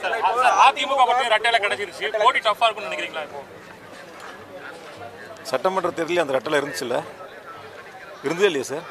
sir sir, AIADMK மட்டும் ரெட்டையில கிடைச்சிருச்சு போட்டி டஃபா இருக்கும்னு நினைக்கிறீங்களா இப்போ சட்டமன்ற தேர்தலில் அந்த ரெட்டலை இருந்துச்சுல்ல இருந்ததே இல்லையா சார்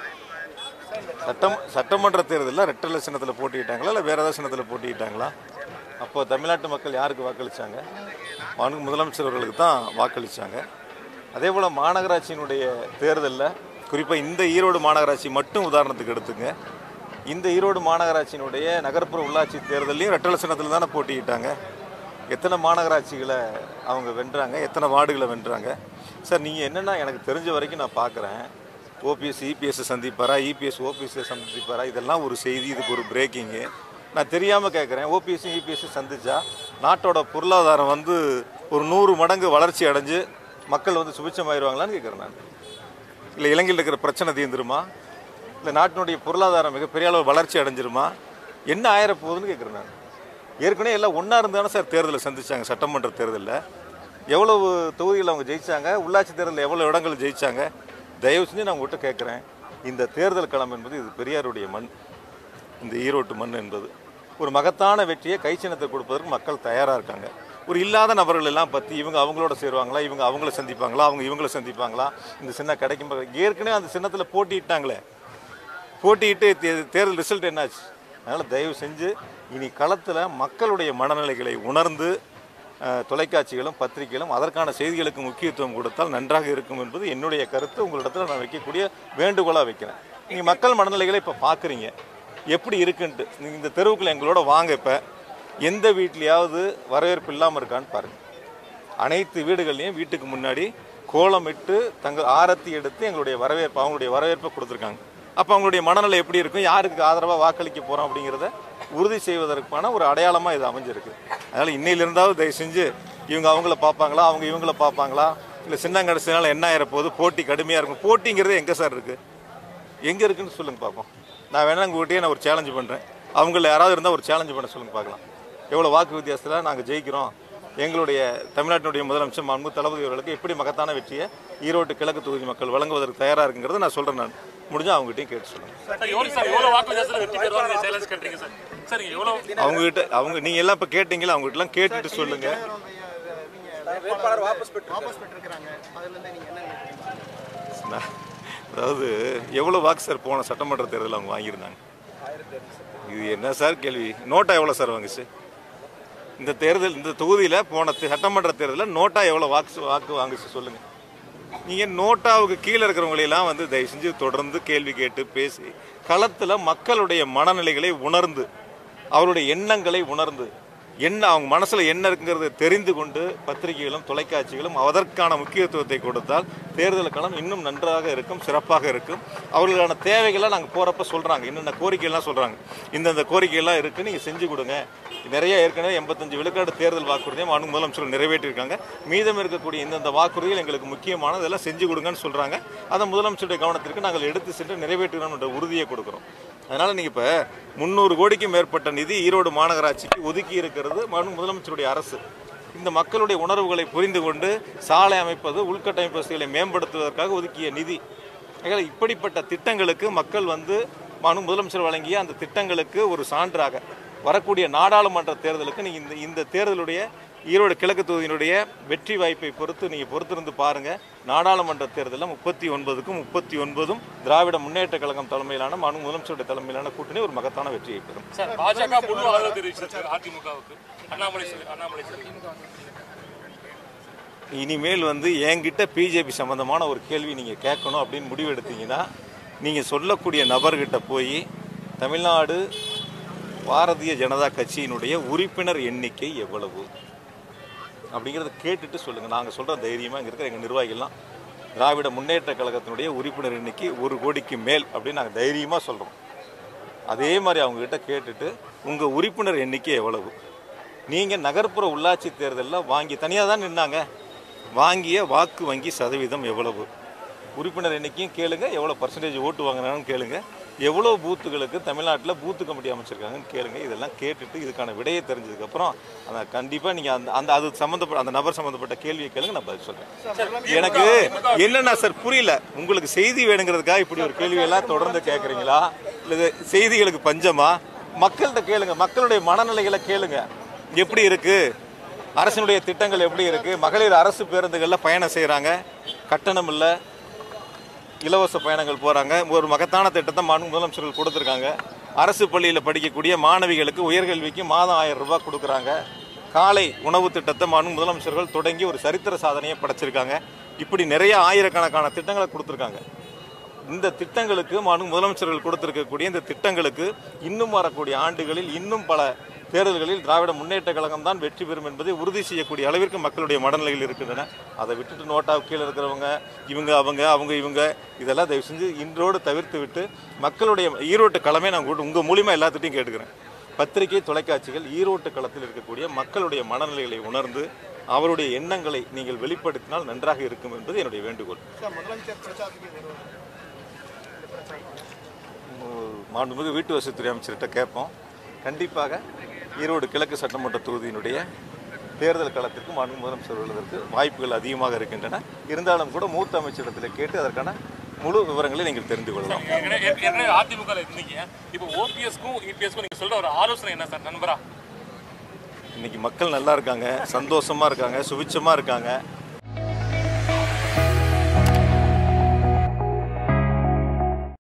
சட்டம் சட்டமன்ற தேர்தலில் ரெட்டலை சின்னத்தில் போட்டிக்கிட்டாங்களா இல்லை வேறு ஏதாவது சின்னத்தில் போட்டிக்கிட்டாங்களா அப்போ தமிழ்நாட்டு மக்கள் யாருக்கு வாக்களித்தாங்க மாண்பு முதலமைச்சர் அவர்களுக்கு தான் வாக்களித்தாங்க அதே போல் மாநகராட்சியினுடைய தேர்தலில் குறிப்பாக இந்த ஈரோடு மாநகராட்சி மட்டும் உதாரணத்துக்கு எடுத்துங்க இந்த ஈரோடு மாநகராட்சியினுடைய நகர்ப்புற உள்ளாட்சி தேர்தலையும் ரெட்டலை சின்னத்தில் தானே போட்டிக்கிட்டாங்க எத்தனை மாநகராட்சிகளை அவங்க வென்றாங்க எத்தனை வார்டுகளை வென்றாங்க சார் நீங்கள் என்னென்னா எனக்கு தெரிஞ்ச வரைக்கும் நான் பார்க்குறேன் ஓபிஎஸ் இபிஎஸ் சந்திப்பாரா இபிஎஸ் ஓபிஎஸ் சந்திப்பாரா இதெல்லாம் ஒரு செய்தி இதுக்கு ஒரு பிரேக்கிங்கு நான் தெரியாமல் கேட்குறேன் ஓபிஎஸ் இபிஎஸ் சந்திச்சா நாட்டோட பொருளாதாரம் வந்து ஒரு நூறு மடங்கு வளர்ச்சி அடைஞ்சு மக்கள் வந்து சுபிச்சமாயிருவாங்களான்னு கேட்குறேன் நான் இல்லை இலங்கையில் இருக்கிற பிரச்சனை தீர்ந்துருமா இல்லை நாட்டினுடைய பொருளாதாரம் மிகப்பெரிய அளவு வளர்ச்சி அடைஞ்சிருமா என்ன ஆயிர போகுதுன்னு கேட்குறேன் நான் ஏற்கனவே எல்லாம் ஒன்றா இருந்தானே சார் தேர்தலை சந்திச்சாங்க சட்டமன்ற தேர்தலில் எவ்வளவு தொகுதிகள் அவங்க ஜெயிச்சாங்க உள்ளாட்சி தேர்தலில் எவ்வளோ இடங்கள் ஜெயிச்சாங்க தயவு செஞ்சு நான் உங்கள்கிட்ட கேட்குறேன் இந்த தேர்தல் களம் என்பது இது பெரியாருடைய மண் இந்த ஈரோட்டு மண் என்பது ஒரு மகத்தான வெற்றியை கை சின்னத்தை கொடுப்பதற்கு மக்கள் தயாராக இருக்காங்க ஒரு இல்லாத நபர்கள் எல்லாம் பற்றி இவங்க அவங்களோட சேருவாங்களா இவங்க அவங்கள சந்திப்பாங்களா அவங்க இவங்கள சந்திப்பாங்களா இந்த சின்ன கிடைக்கும் ப- ஏற்கனவே அந்த சின்னத்தில் போட்டியிட்டாங்களே போட்டியிட்டு தே- தேர்தல் ரிசல்ட் என்னாச்சு அதனால் தயவு செஞ்சு இனி களத்தில் மக்களுடைய மனநிலைகளை உணர்ந்து அஹ், தொலைக்காட்சிகளும் பத்திரிகைகளும் அதற்கான செய்திகளுக்கு முக்கியத்துவம் கொடுத்தால் நன்றாக இருக்கும் என்பது என்னுடைய கருத்து உங்களிடத்தில் நான் வைக்கக்கூடிய வேண்டுகோளாக வைக்கிறேன் நீங்கள் மக்கள் மனநிலைகளை இப்போ பார்க்குறீங்க எப்படி இருக்குன்ட்டு நீங்கள் இந்த தெருவுக்குள்ள எங்களோட வாங்க இப்போ எந்த வீட்லேயாவது வரவேற்பு இல்லாமல் இருக்கான்னு பாருங்கள் அனைத்து வீடுகள்லையும் வீட்டுக்கு முன்னாடி கோலமிட்டு தங்கள் ஆரத்தி எடுத்து எங்களுடைய வரவேற்பு அவங்களுடைய வரவேற்பை கொடுத்துருக்காங்க அப்போ அவங்களுடைய மனநிலை எப்படி இருக்கும் யாருக்கு ஆதரவாக வாக்களிக்க போகிறோம் அப்படிங்கிறத உறுதி செய்வதற்கான ஒரு அடையாளமாக இது அமைஞ்சிருக்கு அதனால் இன்னையிலிருந்தாவது தயவு செஞ்சு இவங்க அவங்கள பார்ப்பாங்களா அவங்க இவங்கள பார்ப்பாங்களா இல்லை சின்னங்கடைசினால என்ன ஆயிர போகுது போட்டி கடுமையாக இருக்கும் போட்டிங்கிறது எங்கே சார் இருக்குது எங்கே இருக்குன்னு சொல்லுங்க பார்ப்போம் நான் வேணா உங்கள்கிட்டயே நான் ஒரு சேலஞ்சு பண்ணுறேன் அவங்கள யாராவது இருந்தால் ஒரு சேலஞ்சு பண்ண சொல்லுங்க பார்க்கலாம் எவ்வளோ வாக்கு வித்தியாசத்தில் நாங்கள் ஜெயிக்கிறோம் எங்களுடைய தமிழ்நாட்டினுடைய முதலமைச்சர் மாண்பு தளபதி அவர்களுக்கு எப்படி மகத்தான வெற்றியை ஈரோட்டு கிழக்கு தொகுதி மக்கள் வழங்குவதற்கு தயாராக இருக்குங்கிறத நான் சொல்கிறேன் நான் முடிஞ்சால் அவங்ககிட்டயும் கேட்டு சொல்லுங்கள் சார் எவ்வளவு சார் எவ்வளவு வாக்கு வித்தியாசத்துல வெற்றி பெறுவாங்க சேலஞ்ச் கேட்டீங்க சார் சார் நீங்க எவ்வளவு அவங்ககிட்ட அவங்க நீங்கள் எல்லாம் இப்போ கேட்டீங்களா அவங்ககிட்டலாம் கேட்டுட்டு சொல்லுங்கள் வேட்பாளர் வாபஸ் பெற்று வாபஸ் பெற்றிருக்கிறாங்க அதுல இருந்து நீங்க என்ன நினைக்கிறீங்க நான் அதாவது எவ்வளோ வாக்கு சார் போன சட்டமன்ற தேர்தலில் அவங்க வாங்கியிருந்தாங்க இது என்ன சார் கேள்வி நோட்டா எவ்வளோ சார் வாங்குச்சு இந்த தேர்தல் இந்த தொகுதியில் போன தே- சட்டமன்ற தேர்தலில் நோட்டா எவ்வளோ வாக்கு வாக்கு வாங்குச்சு சொல்லுங்கள் நீங்கள் நோட்டாவுக்கு கீழே இருக்கிறவங்களையெல்லாம் வந்து தயவு செஞ்சு தொடர்ந்து கேள்வி கேட்டு பேசி களத்தில் மக்களுடைய மனநிலைகளை உணர்ந்து அவருடைய எண்ணங்களை உணர்ந்து என்ன அவங்க மனசில் என்ன இருக்குங்கிறத தெரிந்து கொண்டு பத்திரிகைகளும் தொலைக்காட்சிகளும் அதற்கான முக்கியத்துவத்தை கொடுத்தால் தேர்தல் களம் இன்னும் நன்றாக இருக்கும் சிறப்பாக இருக்கும் அவர்களுக்கான தேவைகளை நாங்கள் போகிறப்ப சொல்கிறாங்க என்னென்ன கோரிக்கைகள்லாம் சொல்கிறாங்க இந்தந்த கோரிக்கைகள்லாம் இருக்குது நீங்கள் செஞ்சு கொடுங்க நிறைய ஏற்கனவே எண்பத்தஞ்சு விழுக்காடு தேர்தல் வாக்குறுதியும் மாண்பு முதலமைச்சர் நிறைவேற்றியிருக்காங்க மீதம் இருக்கக்கூடிய இந்தந்த வாக்குறுதிகள் எங்களுக்கு முக்கியமானது இதெல்லாம் செஞ்சு கொடுங்கன்னு சொல்கிறாங்க அதை முதலமைச்சருடைய கவனத்திற்கு நாங்கள் எடுத்து சென்று நிறைவேற்றுகிறோம் என்ற உறுதியை கொடுக்குறோம் அதனால் நீங்கள் இப்போ முந்நூறு கோடிக்கும் மேற்பட்ட நிதி ஈரோடு மாநகராட்சிக்கு ஒதுக்கி இருக்கிறது மாண்பு முதலமைச்சருடைய அரசு இந்த மக்களுடைய உணர்வுகளை புரிந்து கொண்டு சாலை அமைப்பது உள்கட்டமைப்பு வசதிகளை மேம்படுத்துவதற்காக ஒதுக்கிய நிதி ஆகையால் இப்படிப்பட்ட திட்டங்களுக்கு மக்கள் வந்து மாண்பு முதலமைச்சர் வழங்கிய அந்த திட்டங்களுக்கு ஒரு சான்றாக வரக்கூடிய நாடாளுமன்ற தேர்தலுக்கு நீங்கள் இந்த இந்த தேர்தலுடைய ஈரோடு கிழக்கு தொகுதியினுடைய வெற்றி வாய்ப்பை பொறுத்து நீங்கள் பொறுத்திருந்து பாருங்கள் நாடாளுமன்ற தேர்தலில் முப்பத்தி ஒன்பதுக்கும் முப்பத்தி ஒன்பதும் திராவிட முன்னேற்ற கழகம் தலைமையிலான மாண்பு முதலமைச்சருடைய தலைமையிலான கூட்டணி ஒரு மகத்தான வெற்றியை பெறும் சார் பாஜக முழு ஆதரவு தெரிவிச்சிருக்கு அதிமுகவுக்கு அண்ணாமலை சொல்லி அண்ணாமலை சொல்லி இனிமேல் வந்து என்கிட்ட பிஜேபி சம்பந்தமான ஒரு கேள்வி நீங்கள் கேட்கணும் அப்படின்னு முடிவு எடுத்தீங்கன்னா நீங்கள் சொல்லக்கூடிய நபர்கிட்ட போய் தமிழ்நாடு பாரதிய ஜனதா கட்சியினுடைய உறுப்பினர் எண்ணிக்கை எவ்வளவு அப்படிங்கிறத கேட்டுட்டு சொல்லுங்கள் நாங்கள் சொல்கிற தைரியமாக இங்கே இருக்கிற எங்கள் நிர்வாகிகள்லாம் திராவிட முன்னேற்ற கழகத்தினுடைய உறுப்பினர் எண்ணிக்கை ஒரு கோடிக்கு மேல் அப்படின்னு நாங்கள் தைரியமாக சொல்கிறோம் அதே மாதிரி அவங்ககிட்ட கேட்டுட்டு உங்கள் உறுப்பினர் எண்ணிக்கை எவ்வளவு நீங்கள் நகர்ப்புற உள்ளாட்சி தேர்தலில் வாங்கி தனியாக தான் நின்னாங்க வாங்கிய வாக்கு வங்கி சதவீதம் எவ்வளவு உறுப்பினர் எண்ணிக்கையும் கேளுங்க எவ்வளோ பர்சன்டேஜ் ஓட்டு வாங்கினாங்கன்னு கேளுங்க எவ்வளோ பூத்துகளுக்கு தமிழ்நாட்டில் பூத்து கமிட்டி அமைச்சிருக்காங்கன்னு கேளுங்க இதெல்லாம் கேட்டுட்டு இதுக்கான விடையை தெரிஞ்சதுக்கப்புறம் அந்த கண்டிப்பாக நீங்கள் அந்த அந்த அது சம்மந்தப்பட்ட அந்த நபர் சம்மந்தப்பட்ட கேள்வியை கேளுங்க நான் பதில் சொல்கிறேன் எனக்கு என்னன்னா சார் புரியல உங்களுக்கு செய்தி வேணுங்கிறதுக்காக இப்படி ஒரு கேள்வியெல்லாம் தொடர்ந்து கேட்குறீங்களா இல்லை செய்திகளுக்கு பஞ்சமா மக்கள்கிட்ட கேளுங்க மக்களுடைய மனநிலைகளை கேளுங்க எப்படி இருக்கு அரசினுடைய திட்டங்கள் எப்படி இருக்கு மகளிர் அரசு பேருந்துகளில் பயணம் செய்கிறாங்க கட்டணம் இல்லை இலவச பயணங்கள் போகிறாங்க ஒரு மகத்தான திட்டத்தை மாண்பு முதலமைச்சர்கள் கொடுத்துருக்காங்க அரசு பள்ளியில் படிக்கக்கூடிய மாணவிகளுக்கு உயர்கல்விக்கு மாதம் ஆயிரம் ரூபாய் கொடுக்குறாங்க காலை உணவு திட்டத்தை மாண்பு முதலமைச்சர்கள் தொடங்கி ஒரு சரித்திர சாதனையை படைச்சிருக்காங்க இப்படி நிறைய ஆயிரக்கணக்கான திட்டங்களை கொடுத்துருக்காங்க இந்த திட்டங்களுக்கு மாண்பு முதலமைச்சர்கள் கொடுத்திருக்கக்கூடிய இந்த திட்டங்களுக்கு இன்னும் வரக்கூடிய ஆண்டுகளில் இன்னும் பல தேர்தல்களில் திராவிட முன்னேற்ற கழகம் தான் வெற்றி பெறும் என்பதை உறுதி செய்யக்கூடிய அளவிற்கு மக்களுடைய மனநிலைகள் இருக்கின்றன அதை விட்டுட்டு நோட்டா கீழே இருக்கிறவங்க இவங்க அவங்க அவங்க இவங்க இதெல்லாம் தயவு செஞ்சு இன்றோடு தவிர்த்து விட்டு மக்களுடைய ஈரோட்டு களமே நான் உங்க- உங்க மூலியமா எல்லாத்துட்டையும் கேட்டுக்கிறேன் பத்திரிகை தொலைக்காட்சிகள் ஈரோட்டு களத்தில் இருக்கக்கூடிய மக்களுடைய மனநிலைகளை உணர்ந்து அவருடைய எண்ணங்களை நீங்கள் வெளிப்படுத்தினால் நன்றாக இருக்கும் என்பது என்னுடைய வேண்டுகோள் சார் முதலமைச்சர் பிரச்சாரத்துக்கு வருவார் மாண்புமிகு வீட்டு வசதித்துறை அமைச்சர்கிட்ட கேட்போம் கண்டிப்பாக ஈரோடு கிழக்கு சட்டமன்ற தொகுதியினுடைய தேர்தல் களத்திற்கு மாண்பு முதலமைச்சர் வருவதற்கு வாய்ப்புகள் அதிகமாக இருக்கின்றன இருந்தாலும் கூட மூத்த அமைச்சரிடத்தில் கேட்டு அதற்கான முழு விவரங்களை நீங்கள் தெரிந்து கொள்ளலாம் ஏற்கனவே ஏற்கனவே அதிமுக இருந்தீங்க இப்போ ஓபிஎஸ்க்கும் இபிஎஸ்க்கும் நீங்க சொல்ற ஒரு ஆலோசனை என்ன சார் நண்பரா இன்னைக்கு மக்கள் நல்லா இருக்காங்க சந்தோஷமா இருக்காங்க சுபிட்சமா இருக்காங்க